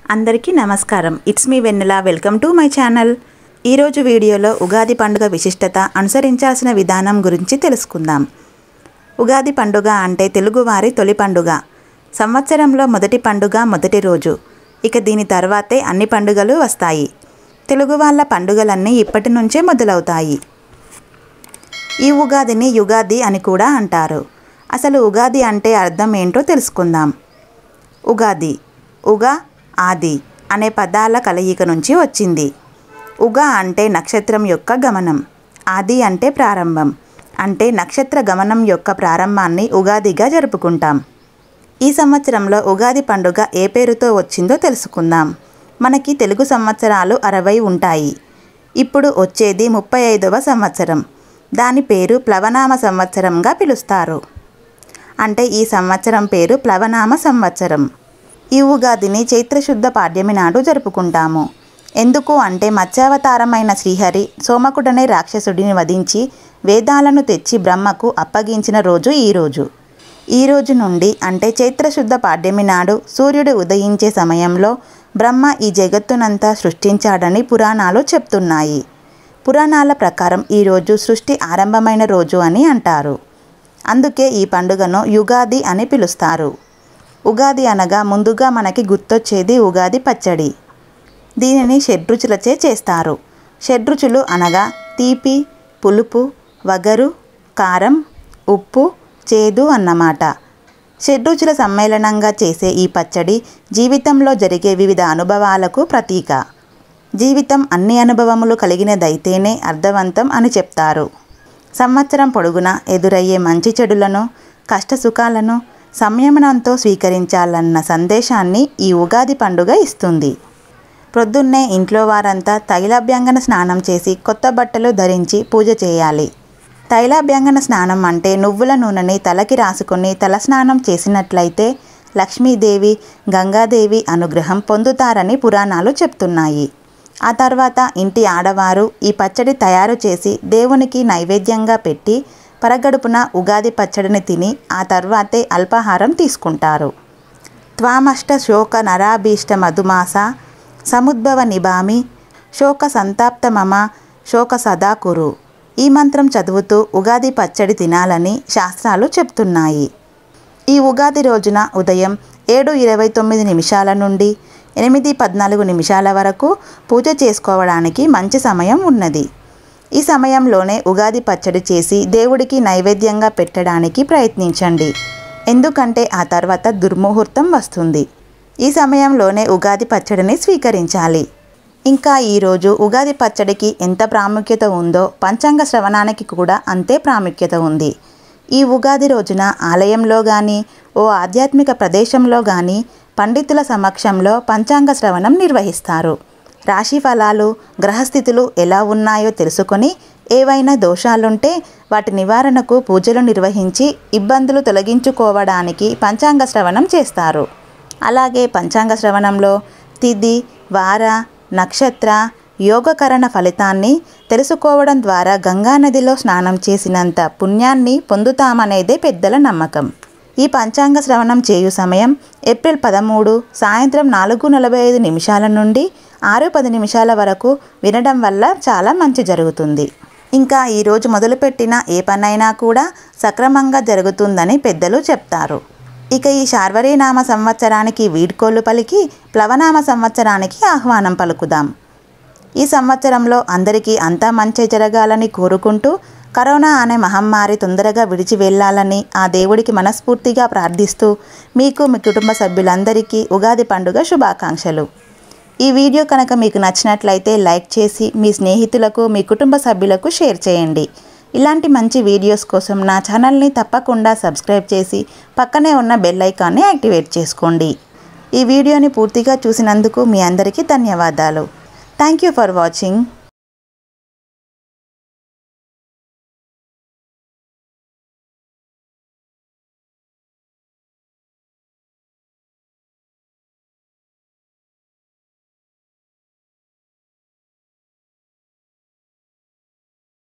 అందరికీ నమస్కారం it's me Vennela welcome to my channel ఈరోజు వీడియోలో ఉగాది పండుగ విశిష్టత అనుసరించాల్సిన విధానం గురించి తెలుసుకుందాం ఉగాది పండుగ అంటే తెలుగువారి తొలి పండుగ సంవత్సరంలో మొదటి పండుగ మొదటి రోజు ఇక దీని తర్వాతే అన్ని పండుగలు వస్తాయి తెలుగు వాళ్ళ పండుగలన్నీ ఇప్పటి నుంచే మొదలవుతాయి ఈ ఉగాదిని యుగాది అని కూడా అంటారు అసలు ఉగాది అంటే అర్థం ఏంటో తెలుసుకుందాం ఉగాది ఉగా ఆది అనే పదాల కలయిక నుంచి వచ్చింది ఉగా అంటే నక్షత్రం యొక్క గమనం ఆది అంటే ప్రారంభం అంటే నక్షత్ర గమనం యొక్క ప్రారంభాన్ని ఉగాదిగా జరుపుకుంటాం ఈ సంవత్సరంలో ఉగాది పండుగ ఏ పేరుతో వచ్చిందో తెలుసుకుందాం మనకి తెలుగు సంవత్సరాలు అరవై ఉంటాయి ఇప్పుడు వచ్చేది ముప్పై ఐదవ సంవత్సరం దాని పేరు ప్లవనామ సంవత్సరంగా పిలుస్తారు అంటే ఈ సంవత్సరం పేరు ప్లవనామ సంవత్సరం ఈ ఉగాదిని చైత్రశుద్ధ పాడ్యమి నాడు జరుపుకుంటాము ఎందుకు అంటే మత్స్యావతారమైన శ్రీహరి సోమకుడనే రాక్షసుడిని వధించి వేదాలను తెచ్చి బ్రహ్మకు అప్పగించిన రోజు ఈ రోజు ఈ రోజు నుండి అంటే చైత్రశుద్ధ పాడ్యమి నాడు సూర్యుడు ఉదయించే సమయంలో బ్రహ్మ ఈ జగత్తునంతా సృష్టించాడని పురాణాలు చెప్తున్నాయి పురాణాల ప్రకారం ఈరోజు సృష్టి ఆరంభమైన రోజు అని అంటారు అందుకే ఈ పండుగను యుగాది అని పిలుస్తారు ఉగాది అనగా ముందుగా మనకి గుర్తొచ్చేది ఉగాది పచ్చడి దీనిని షడ్రుచులచే చేస్తారు షడ్రుచులు అనగా తీపి పులుపు వగరు కారం ఉప్పు చేదు అన్నమాట షడ్రుచుల సమ్మేళనంగా చేసే ఈ పచ్చడి జీవితంలో జరిగే వివిధ అనుభవాలకు ప్రతీక జీవితం అన్ని అనుభవములు కలిగినదైతేనే అర్థవంతం అని చెప్తారు సంవత్సరం పొడుగునా ఎదురయ్యే మంచి చెడులను కష్టసుఖాలను సంయమనంతో స్వీకరించాలన్న సందేశాన్ని ఈ ఉగాది పండుగ ఇస్తుంది ప్రొద్దున్నే ఇంట్లో వారంతా తైలాభ్యంగన స్నానం చేసి కొత్త బట్టలు ధరించి పూజ చేయాలి తైలాభ్యంగన స్నానం అంటే నువ్వుల నూనెని తలకి రాసుకొని తలస్నానం చేసినట్లయితే లక్ష్మీదేవి గంగాదేవి అనుగ్రహం పొందుతారని పురాణాలు చెప్తున్నాయి ఆ తర్వాత ఇంటి ఆడవారు ఈ పచ్చడి తయారు చేసి దేవునికి నైవేద్యంగా పెట్టి పరగడుపున ఉగాది పచ్చడిని తిని ఆ తర్వాతే అల్పాహారం తీసుకుంటారు త్వామష్ట శోక నరాభీష్ట మధుమాస సముద్భవ నిబామి శోక సంతాప్త మమ శోక సదా కురు ఈ మంత్రం చదువుతూ ఉగాది పచ్చడి తినాలని శాస్త్రాలు చెప్తున్నాయి ఈ ఉగాది రోజున ఉదయం ఏడు ఇరవై తొమ్మిది నిమిషాల నుండి ఎనిమిది పద్నాలుగు నిమిషాల వరకు పూజ చేసుకోవడానికి మంచి సమయం ఉన్నది ఈ సమయంలోనే ఉగాది పచ్చడి చేసి దేవుడికి నైవేద్యంగా పెట్టడానికి ప్రయత్నించండి ఎందుకంటే ఆ తర్వాత దుర్ముహూర్తం వస్తుంది ఈ సమయంలోనే ఉగాది పచ్చడిని స్వీకరించాలి ఇంకా ఈరోజు ఉగాది పచ్చడికి ఎంత ప్రాముఖ్యత ఉందో పంచాంగ శ్రవణానికి కూడా అంతే ప్రాముఖ్యత ఉంది ఈ ఉగాది రోజున ఆలయంలో కానీ ఓ ఆధ్యాత్మిక ప్రదేశంలో కానీ పండితుల సమక్షంలో పంచాంగ శ్రవణం నిర్వహిస్తారు రాశి ఫలాలు గ్రహస్థితులు ఎలా ఉన్నాయో తెలుసుకొని ఏవైనా దోషాలుంటే వాటి నివారణకు పూజలు నిర్వహించి ఇబ్బందులు తొలగించుకోవడానికి పంచాంగ శ్రవణం చేస్తారు అలాగే పంచాంగ శ్రవణంలో తిథి వార నక్షత్ర యోగకరణ ఫలితాన్ని తెలుసుకోవడం ద్వారా గంగానదిలో స్నానం చేసినంత పుణ్యాన్ని పొందుతామనేదే పెద్దల నమ్మకం ఈ పంచాంగ శ్రవణం చేయు సమయం ఏప్రిల్ పదమూడు సాయంత్రం నాలుగు నలభై ఐదు నిమిషాల నుండి ఆరు పది నిమిషాల వరకు వినడం వల్ల చాలా మంచి జరుగుతుంది ఇంకా ఈరోజు మొదలుపెట్టిన ఏ పనైనా కూడా సక్రమంగా జరుగుతుందని పెద్దలు చెప్తారు ఇక ఈ శార్వరీనామ సంవత్సరానికి వీడ్కోలు పలికి ప్లవనామ సంవత్సరానికి ఆహ్వానం పలుకుదాం ఈ సంవత్సరంలో అందరికీ అంతా మంచి జరగాలని కోరుకుంటూ కరోనా అనే మహమ్మారి తొందరగా విడిచి వెళ్ళాలని ఆ దేవుడికి మనస్ఫూర్తిగా ప్రార్థిస్తూ మీకు మీ కుటుంబ సభ్యులందరికీ ఉగాది పండుగ శుభాకాంక్షలు ఈ వీడియో కనుక మీకు నచ్చినట్లయితే లైక్ చేసి మీ స్నేహితులకు మీ కుటుంబ సభ్యులకు షేర్ చేయండి ఇలాంటి మంచి వీడియోస్ కోసం నా ఛానల్ని తప్పకుండా సబ్స్క్రైబ్ చేసి పక్కనే ఉన్న బెల్ ఐకాన్ని యాక్టివేట్ చేసుకోండి ఈ వీడియోని పూర్తిగా చూసినందుకు మీ అందరికీ ధన్యవాదాలు థ్యాంక్ యూ ఫర్ వాచింగ్